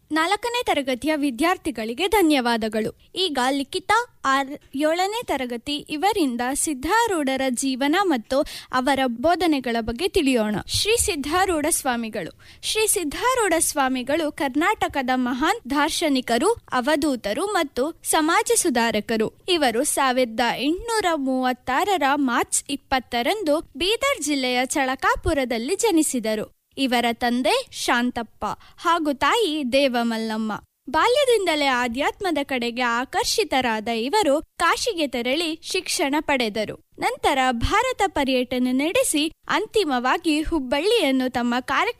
ನಾಲ್ಕನೇ ತರಗತಿಯ ವಿದ್ಯಾರ್ಥಿಗಳಿಗೆ ಧನ್ಯವಾದಗಳು ಈಗ ಲಿಖಿತ ಆರ್ ಏಳನೇ ತರಗತಿ ಇವರಿಂದ ಸಿದ್ಧಾರೂಢರ ಜೀವನ ಮತ್ತು ಅವರ ಬೋಧನೆಗಳ ಬಗ್ಗೆ ತಿಳಿಯೋಣ ಶ್ರೀ ಸಿದ್ಧಾರೂಢ ಸ್ವಾಮಿಗಳು ಶ್ರೀ ಸಿದ್ಧಾರೂಢ ಸ್ವಾಮಿಗಳು ಕರ್ನಾಟಕದ ಮಹಾನ್ ದಾರ್ಶನಿಕರು ಅವಧೂತರು ಮತ್ತು ಸಮಾಜ ಸುಧಾರಕರು ಇವರು ಸಾವಿರದ ಎಂಟುನೂರ ಮೂವತ್ತಾರರ ಮಾರ್ಚ್ ಇಪ್ಪತ್ತರಂದು ಬೀದರ್ ಜಿಲ್ಲೆಯ ಚಳಕಾಪುರದಲ್ಲಿ ಜನಿಸಿದರು ಇವರ ತಂದೆ ಶಾಂತಪ್ಪ ಹಾಗೂ ತಾಯಿ ದೇವಮಲ್ಲಮ್ಮ ಬಾಲ್ಯದಿಂದಲೇ ಆಧ್ಯಾತ್ಮದ ಕಡೆಗೆ ಆಕರ್ಷಿತರಾದ ಇವರು ಕಾಶಿಗೆ ತೆರಳಿ ಶಿಕ್ಷಣ ಪಡೆದರು ನಂತರ ಭಾರತ ಪರ್ಯಟನೆ ನಡೆಸಿ ಅಂತಿಮವಾಗಿ ಹುಬ್ಬಳ್ಳಿಯನ್ನು ತಮ್ಮ ಕಾರ್ಯಕ್ರಮ